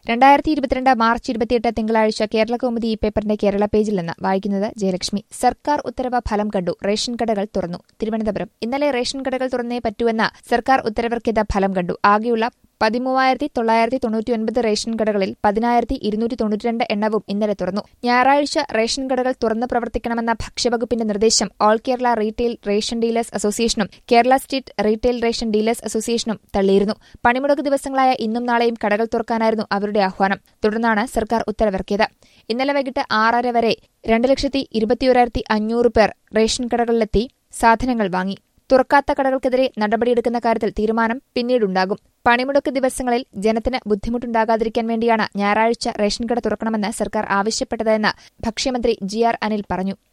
രണ്ടായിരത്തി ഇരുപത്തിരണ്ട് മാർച്ച് ഇരുപത്തിയെട്ട് തിങ്കളാഴ്ച കേരള കൗമുദി ഈ പേപ്പറിന്റെ കേരള പേജിൽ നിന്ന് വായിക്കുന്നത് ജയലക്ഷ്മി സർക്കാർ ഉത്തരവ് ഫലം കണ്ടു റേഷൻ കടകൾ തുറന്നു തിരുവനന്തപുരം ഇന്നലെ റേഷൻ കടകൾ തുറന്നേ പറ്റൂവെന്ന സർക്കാർ ഉത്തരവർക്കിത് ഫലം കണ്ടു ആകെയുള്ള പതിമൂവായിരത്തി തൊള്ളായിരത്തി തൊണ്ണൂറ്റിയൊൻപത് റേഷൻ കടകളിൽ പതിനായിരത്തി ഇരുന്നൂറ്റി തൊണ്ണൂറ്റിരണ്ട് എണ്ണവും ഇന്നലെ തുറന്നു ഞായറാഴ്ച റേഷൻ കടകൾ തുറന്ന് പ്രവർത്തിക്കണമെന്ന ഭക്ഷ്യവകുപ്പിന്റെ നിർദ്ദേശം all Kerala retail ration dealers അസോസിയേഷനും Kerala state retail ration dealers അസോസിയേഷനും തള്ളിയിരുന്നു പണിമുടക്ക് ദിവസങ്ങളായ ഇന്നും നാളെയും കടകൾ തുറക്കാനായിരുന്നു അവരുടെ ആഹ്വാനം തുടർന്നാണ് സർക്കാർ ഉത്തരവിറക്കിയത് ഇന്നലെ വൈകിട്ട് ആറര വരെ രണ്ട് ലക്ഷത്തി ഇരുപത്തിയൊരായിരത്തി അഞ്ഞൂറ് പേർ റേഷൻ കടകളിലെത്തി സാധനങ്ങൾ വാങ്ങി തുറക്കാത്ത കടകൾക്കെതിരെ നടപടിയെടുക്കുന്ന കാര്യത്തിൽ തീരുമാനം പിന്നീടുണ്ടാകും പണിമുടക്ക് ദിവസങ്ങളിൽ ജനത്തിന് ബുദ്ധിമുട്ടുണ്ടാകാതിരിക്കാൻ വേണ്ടിയാണ് ഞായറാഴ്ച റേഷൻ കട തുറക്കണമെന്ന് സർക്കാർ ആവശ്യപ്പെട്ടതെന്ന് ഭക്ഷ്യമന്ത്രി ജി ആർ അനിൽ പറഞ്ഞു